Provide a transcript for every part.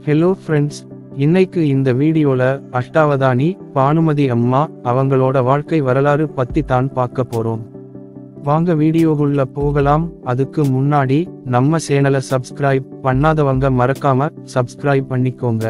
hello friends இன்னைக்கு இந்த வீடியோல அஷ்டாவதானி பானுமதி அம்மா அவங்களோட வாழ்க்கை வரலாறு பத்தி தான் பார்க்க போறோம் வாங்க வீடியோக்குள்ள போகலாம் அதுக்கு முன்னாடி நம்ம சேனலை சப்ஸ்கிரைப் பண்ணாதவங்க மறக்காம சப்ஸ்கிரைப் பண்ணிக்கோங்க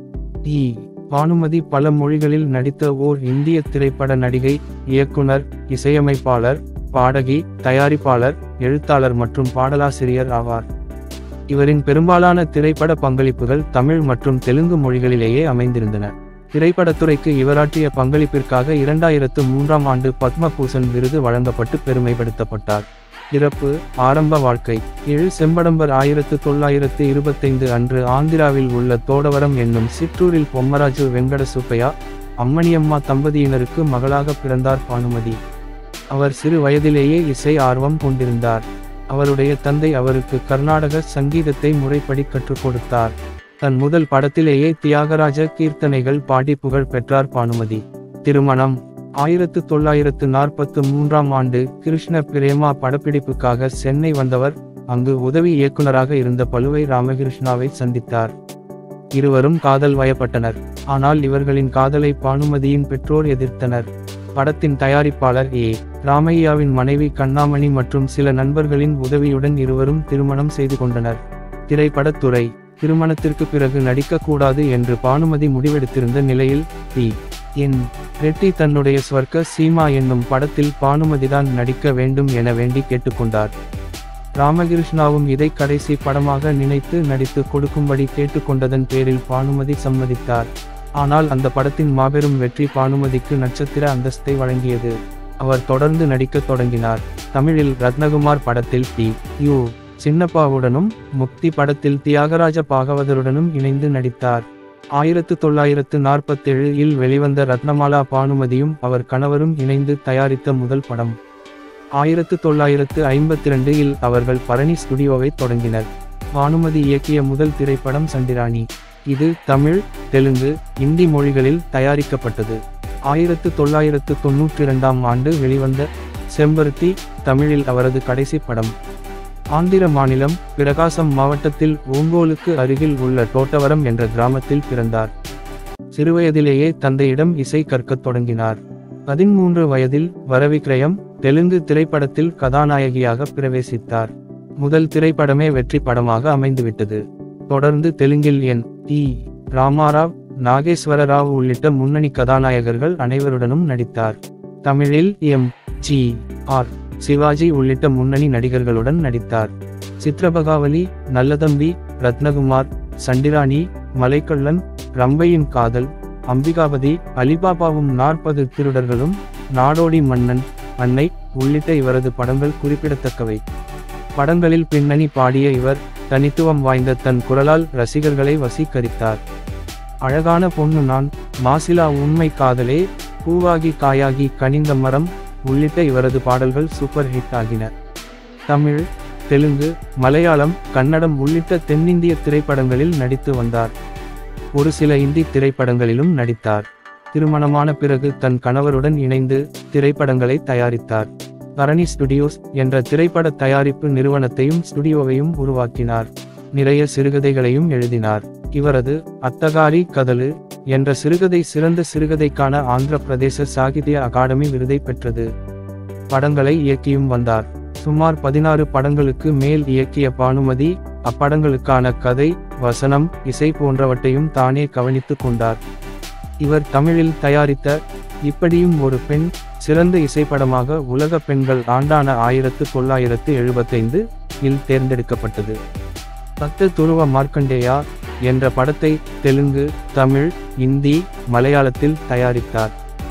ஈ பானுமதி பல மொழிகளில் நடித்த ஓர் இந்திய திரைப்பட நடிகை இயக்குனர் இசையமைப்பாளர் பாடகி தயாரிப்பாளர் எழுத்தாளர் மற்றும் பாடலாசிரியர் ஆவார் இவரின் பெரும்பாலான திரைப்பட பங்களிப்புகள் தமிழ் மற்றும் தெலுங்கு மொழிகளிலேயே அமைந்திருந்தன திரைப்படத்துறைக்கு இவராற்றிய பங்களிப்பிற்காக இரண்டாயிரத்து மூன்றாம் ஆண்டு பத்மபூஷன் விருது வழங்கப்பட்டு பெருமைப்படுத்தப்பட்டார் இறப்பு ஆரம்ப வாழ்க்கை ஏழு செம்படம்பர் ஆயிரத்து தொள்ளாயிரத்து இருபத்தைந்து அன்று ஆந்திராவில் உள்ள தோடவரம் என்னும் சிற்றூரில் பொம்மராஜு வெங்கட சுப்பையா அம்மணியம்மா தம்பதியினருக்கு மகளாக பிறந்தார் பானுமதி அவர் சிறு வயதிலேயே இசை ஆர்வம் கொண்டிருந்தார் அவருடைய தந்தை அவருக்கு கர்நாடக சங்கீதத்தை முறைப்படி கற்றுக் கொடுத்தார் தன் முதல் படத்திலேயே தியாகராஜ கீர்த்தனைகள் பாடி புகழ் பெற்றார் பானுமதி திருமணம் ஆயிரத்து தொள்ளாயிரத்து நாற்பத்து மூன்றாம் ஆண்டு கிருஷ்ண பிரேமா படப்பிடிப்புக்காக சென்னை வந்தவர் அங்கு உதவி இயக்குனராக இருந்த பலுவை ராமகிருஷ்ணாவை சந்தித்தார் இருவரும் காதல் வயப்பட்டனர் ஆனால் இவர்களின் காதலை பானுமதியின் பெற்றோர் எதிர்த்தனர் படத்தின் தயாரிப்பாளர் ஏ ராமையாவின் மனைவி கண்ணாமணி மற்றும் சில நண்பர்களின் உதவியுடன் இருவரும் திருமணம் செய்து கொண்டனர் திரைப்படத்துறை திருமணத்திற்கு பிறகு நடிக்கக்கூடாது என்று பானுமதி முடிவெடுத்திருந்த நிலையில் டி என் ரெட்டி தன்னுடைய ஸ்வர்க்க சீமா என்னும் படத்தில் பானுமதிதான் நடிக்க வேண்டும் என வேண்டி கேட்டுக்கொண்டார் ராமகிருஷ்ணாவும் இதை கடைசி படமாக நினைத்து நடித்து கொடுக்கும்படி கேட்டுக்கொண்டதன் பேரில் பானுமதி சம்மதித்தார் ஆனால் அந்த படத்தின் மாபெரும் வெற்றி பானுமதிக்கு நட்சத்திர அந்தஸ்தை வழங்கியது அவர் தொடர்ந்து நடிக்கத் தொடங்கினார் தமிழில் ரத்னகுமார் படத்தில் டி யு சின்னப்பாவுடனும் முக்தி படத்தில் தியாகராஜ பாகவதருடனும் இணைந்து நடித்தார் ஆயிரத்து தொள்ளாயிரத்து நாற்பத்தேழு இல் வெளிவந்த ரத்னமாலா பானுமதியும் அவர் கணவரும் இணைந்து தயாரித்த முதல் படம் ஆயிரத்து தொள்ளாயிரத்து ஐம்பத்தி ரெண்டு இல் அவர்கள் பரணி ஸ்டுடியோவை தொடங்கினர் பானுமதி இயக்கிய முதல் திரைப்படம் சண்டிராணி இது தமிழ் தெலுங்கு இந்தி மொழிகளில் தயாரிக்கப்பட்டது ஆயிரத்து தொள்ளாயிரத்து தொன்னூற்றி இரண்டாம் ஆண்டு வெளிவந்த செம்பருத்தி தமிழில் அவரது கடைசி படம் ஆந்திர மாநிலம் பிரகாசம் மாவட்டத்தில் ஓங்கோலுக்கு அருகில் உள்ள தோட்டவரம் என்ற கிராமத்தில் பிறந்தார் சிறுவயதிலேயே தந்தையிடம் இசை கற்கத் தொடங்கினார் பதிமூன்று வயதில் வரவிக்ரயம் தெலுங்கு திரைப்படத்தில் கதாநாயகியாக பிரவேசித்தார் முதல் திரைப்படமே வெற்றி படமாக அமைந்துவிட்டது தொடர்ந்து தெலுங்கில் என் டி ராமாராவ் நாகேஸ்வர ராவ் உள்ளிட்ட முன்னணி கதாநாயகர்கள் அனைவருடனும் நடித்தார் தமிழில் எம் ஜி ஆர் சிவாஜி உள்ளிட்ட முன்னணி நடிகர்களுடன் நடித்தார் சித்ரபகாவலி நல்லதம்பி ரத்னகுமார் சண்டிராணி மலைக்கள்ளன் ரம்பையின் காதல் அம்பிகாபதி அலிபாபாவும் நாற்பது திருடர்களும் நாடோடி மன்னன் அன்னை உள்ளிட்ட இவரது படங்கள் குறிப்பிடத்தக்கவை படங்களில் பின்னணி பாடிய இவர் தனித்துவம் வாய்ந்த தன் குரலால் ரசிகர்களை வசீகரித்தார் அழகான பொண்ணு நான் மாசிலா உண்மை காதலே பூவாகி காயாகி கனிந்த மரம் உள்ளிட்ட இவரது பாடல்கள் சூப்பர் ஹிட் ஆகின தமிழ் தெலுங்கு மலையாளம் கன்னடம் உள்ளிட்ட தென்னிந்திய திரைப்படங்களில் நடித்து வந்தார் ஒரு சில இந்தி திரைப்படங்களிலும் நடித்தார் திருமணமான பிறகு தன் கணவருடன் இணைந்து திரைப்படங்களை தயாரித்தார் பரணி ஸ்டுடியோஸ் என்ற திரைப்பட தயாரிப்பு நிறுவனத்தையும் ஸ்டுடியோவையும் உருவாக்கினார் நிறைய சிறுகதைகளையும் எழுதினார் இவரது அத்தகாரி கதலு என்ற சிறுகதை சிறந்த சிறுகதைக்கான ஆந்திர பிரதேச சாகித்ய அகாடமி விருதை பெற்றது படங்களை இயக்கியும் வந்தார் சுமார் பதினாறு படங்களுக்கு மேல் இயக்கிய பானுமதி அப்படங்களுக்கான கதை வசனம் இசை போன்றவற்றையும் தானே கவனித்துக் கொண்டார் இவர் தமிழில் தயாரித்த இப்படியும் ஒரு பெண் சிறந்த இசைப்படமாக உலக பெண்கள் ஆண்டான ஆயிரத்து தொள்ளாயிரத்து எழுபத்தைந்து இல் தேர்ந்தெடுக்கப்பட்டது பத்து துருவ மார்க்கண்டேயா என்ற படத்தை தெலுங்கு தமிழ் இந்தி மலையாளத்தில் தயாரித்தார்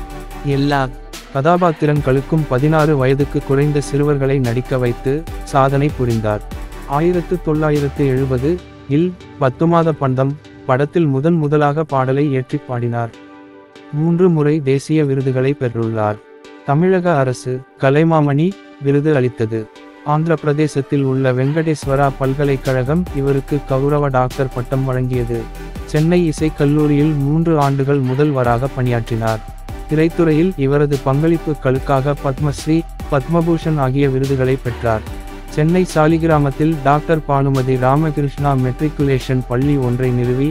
எல்லா கதாபாத்திரங்களுக்கும் பதினாறு வயதுக்கு குறைந்த சிறுவர்களை நடிக்க வைத்து சாதனை புரிந்தார் ஆயிரத்து தொள்ளாயிரத்து எழுபது இல் பத்து மாத பந்தம் படத்தில் முதன் முதலாக பாடலை ஏற்றி பாடினார் மூன்று முறை தேசிய விருதுகளை பெற்றுள்ளார் தமிழக அரசு கலைமாமணி விருது அளித்தது ஆந்திர பிரதேசத்தில் உள்ள வெங்கடேஸ்வரா பல்கலைக்கழகம் இவருக்கு கௌரவ டாக்டர் பட்டம் வழங்கியது சென்னை இசைக் கல்லூரியில் மூன்று ஆண்டுகள் முதல்வராக பணியாற்றினார் திரைத்துறையில் இவரது பங்களிப்புகளுக்காக பத்மஸ்ரீ பத்மபூஷன் ஆகிய விருதுகளை பெற்றார் சென்னை சாலிகிராமத்தில் டாக்டர் பானுமதி ராமகிருஷ்ணா மெட்ரிகுலேஷன் பள்ளி ஒன்றை நிறுவி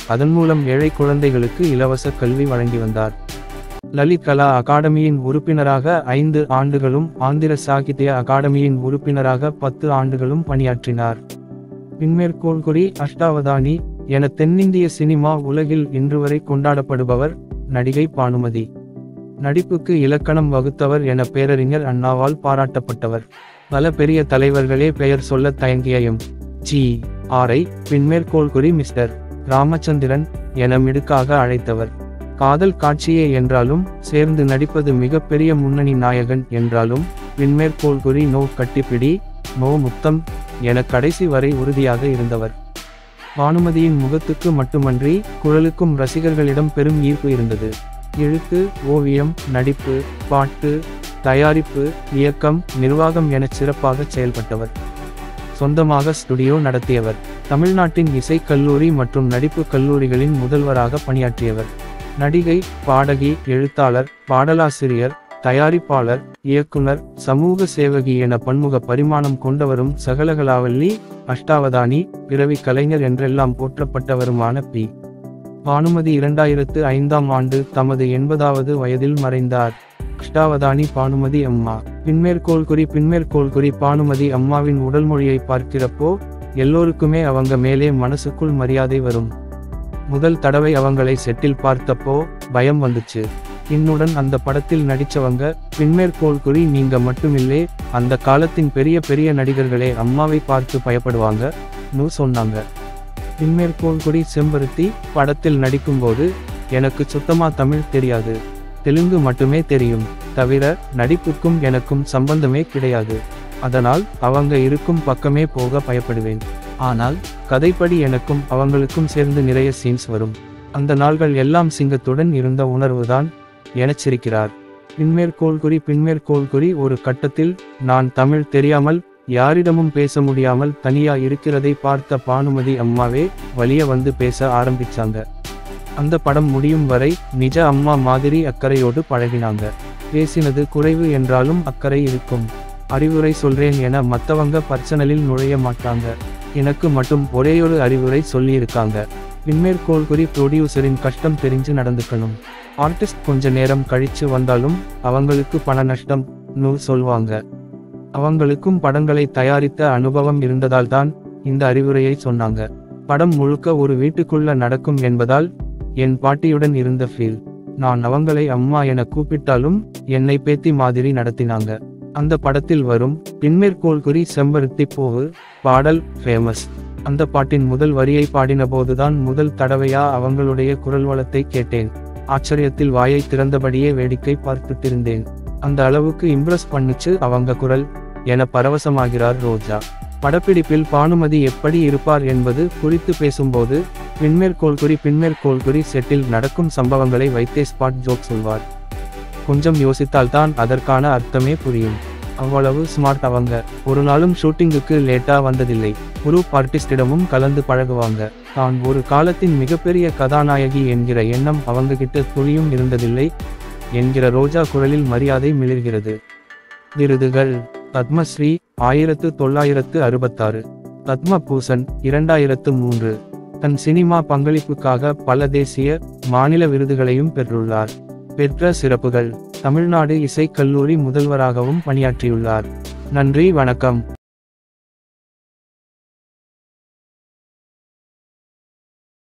அதன் மூலம் ஏழை குழந்தைகளுக்கு இலவச கல்வி வழங்கி வந்தார் லலித் கலா அகாடமியின் உறுப்பினராக ஐந்து ஆண்டுகளும் ஆந்திர சாகித்ய அகாடமியின் உறுப்பினராக பத்து ஆண்டுகளும் பணியாற்றினார் பின்மேற்கோள் குறி அஷ்டாவதானி என தென்னிந்திய சினிமா உலகில் இன்று வரை கொண்டாடப்படுபவர் நடிகை பானுமதி நடிப்புக்கு இலக்கணம் வகுத்தவர் என பேரறிஞர் அண்ணாவால் பாராட்டப்பட்டவர் பல பெரிய தலைவர்களே பெயர் சொல்ல தயங்கிய எம் ஜி ஆரை பின்மேற்கோள் குறி மிஸ்டர் ராமச்சந்திரன் என மிடுக்காக அழைத்தவர் காதல் காட்சியே என்றாலும் சேர்ந்து நடிப்பது மிகப்பெரிய முன்னணி நாயகன் என்றாலும் பின்மேற்கோள் குறி நோ கட்டிப்பிடி நோ முத்தம் என கடைசி வரை உறுதியாக இருந்தவர் பானுமதியின் முகத்துக்கு மட்டுமன்றி குரலுக்கும் ரசிகர்களிடம் பெரும் ஈர்ப்பு இருந்தது எழுத்து ஓவியம் நடிப்பு பாட்டு தயாரிப்பு இயக்கம் நிர்வாகம் என சிறப்பாக செயல்பட்டவர் சொந்தமாக ஸ்டுடியோ நடத்தியவர் தமிழ்நாட்டின் இசைக் கல்லூரி மற்றும் நடிப்பு கல்லூரிகளின் முதல்வராக பணியாற்றியவர் நடிகை பாடகி எழுத்தாளர் பாடலாசிரியர் தயாரிப்பாளர் இயக்குனர் சமூக சேவகி என பன்முக பரிமாணம் கொண்டவரும் சகலகலாவல்லி அஷ்டாவதானி பிறவி கலைஞர் என்றெல்லாம் போற்றப்பட்டவருமான பி பானுமதி இரண்டாயிரத்து ஐந்தாம் ஆண்டு தமது எண்பதாவது வயதில் மறைந்தார் அஷ்டாவதானி பானுமதி அம்மா பின்மேற்கோள் குறி பின்மேற்கோள் குறி பானுமதி அம்மாவின் உடல் மொழியை பார்க்கிறப்போ எல்லோருக்குமே அவங்க மேலே மனசுக்குள் மரியாதை வரும் முதல் தடவை அவங்களை செட்டில் பார்த்தப்போ பயம் வந்துச்சு என்னுடன் அந்த படத்தில் நடிச்சவங்க பின்மேற்கோள் குறி நீங்க மட்டுமில்லே அந்த காலத்தின் பெரிய பெரிய நடிகர்களே அம்மாவை பார்த்து பயப்படுவாங்க நூ சொன்னாங்க பின்மேற்கோள் குறி செம்பருத்தி படத்தில் நடிக்கும்போது எனக்கு சுத்தமா தமிழ் தெரியாது தெலுங்கு மட்டுமே தெரியும் தவிர நடிப்புக்கும் எனக்கும் சம்பந்தமே கிடையாது அதனால் அவங்க இருக்கும் பக்கமே போக பயப்படுவேன் ஆனால் கதைப்படி எனக்கும் அவங்களுக்கும் சேர்ந்து நிறைய சீன்ஸ் வரும் அந்த நாள்கள் எல்லாம் சிங்கத்துடன் இருந்த உணர்வுதான் எனச் சிரிக்கிறார் பின்மேற்கோள் குறி பின்மேற்கோள் குறி ஒரு கட்டத்தில் நான் தமிழ் தெரியாமல் யாரிடமும் பேச முடியாமல் தனியா இருக்கிறதை பார்த்த பானுமதி அம்மாவே வலிய வந்து பேச ஆரம்பிச்சாங்க அந்த படம் முடியும் வரை நிஜ அம்மா மாதிரி அக்கறையோடு பழகினாங்க பேசினது குறைவு என்றாலும் அக்கறை இருக்கும் அறிவுரை சொல்றேன் என மத்தவங்க பர்சனலில் நுழைய மாட்டாங்க எனக்கு மட்டும் ஒரேயொரு அறிவுரை சொல்லியிருக்காங்க பின்மேற்கோள் குறி ப்ரொடியூசரின் கஷ்டம் தெரிஞ்சு நடந்துக்கணும் ஆர்டிஸ்ட் கொஞ்ச நேரம் கழிச்சு வந்தாலும் அவங்களுக்கு பண நஷ்டம் நூ சொல்வாங்க அவங்களுக்கும் படங்களை தயாரித்த அனுபவம் இருந்ததால் தான் இந்த அறிவுரையை சொன்னாங்க படம் முழுக்க ஒரு வீட்டுக்குள்ள நடக்கும் என்பதால் என் பாட்டியுடன் இருந்த ஃபீல் நான் அவங்களை அம்மா என கூப்பிட்டாலும் என்னை பேத்தி மாதிரி நடத்தினாங்க அந்த படத்தில் வரும் பின்மேற்கோள் குறி செம்பருத்தி பூவு பாடல் ஃபேமஸ் அந்த பாட்டின் முதல் வரியை பாடின போதுதான் முதல் தடவையா அவங்களுடைய குரல் வளத்தை கேட்டேன் ஆச்சரியத்தில் வாயை திறந்தபடியே வேடிக்கை பார்த்துட்டிருந்தேன் அந்த அளவுக்கு இம்ப்ரெஸ் பண்ணுச்சு அவங்க குரல் என பரவசமாகிறார் ரோஜா படப்பிடிப்பில் பானுமதி எப்படி இருப்பார் என்பது குறித்து பேசும்போது பின்மேற்கோள் குறி பின்மேற்கோள் குறி செட்டில் நடக்கும் சம்பவங்களை வைத்தே ஸ்பாட் ஜோக் சொல்வார் கொஞ்சம் யோசித்தால்தான் அதற்கான அர்த்தமே புரியும் அவ்வளவு ஸ்மார்ட் அவங்க ஒரு நாளும் ஷூட்டிங்குக்கு லேட்டா வந்ததில்லை குரூப் ஆர்டிஸ்டிடமும் கலந்து பழகுவாங்க தான் ஒரு காலத்தின் மிகப்பெரிய கதாநாயகி என்கிற எண்ணம் அவங்க கிட்ட துளியும் இருந்ததில்லை என்கிற ரோஜா குரலில் மரியாதை மிளிர்கிறது விருதுகள் பத்மஸ்ரீ ஆயிரத்து தொள்ளாயிரத்து அறுபத்தாறு பத்ம பூசன் இரண்டாயிரத்து மூன்று தன் சினிமா பங்களிப்புக்காக பல தேசிய மாநில விருதுகளையும் பெற்றுள்ளார் பெற்ற சிறப்புகள் தமிழ்நாடு இசைக் கல்லூரி முதல்வராகவும் பணியாற்றியுள்ளார் நன்றி வணக்கம்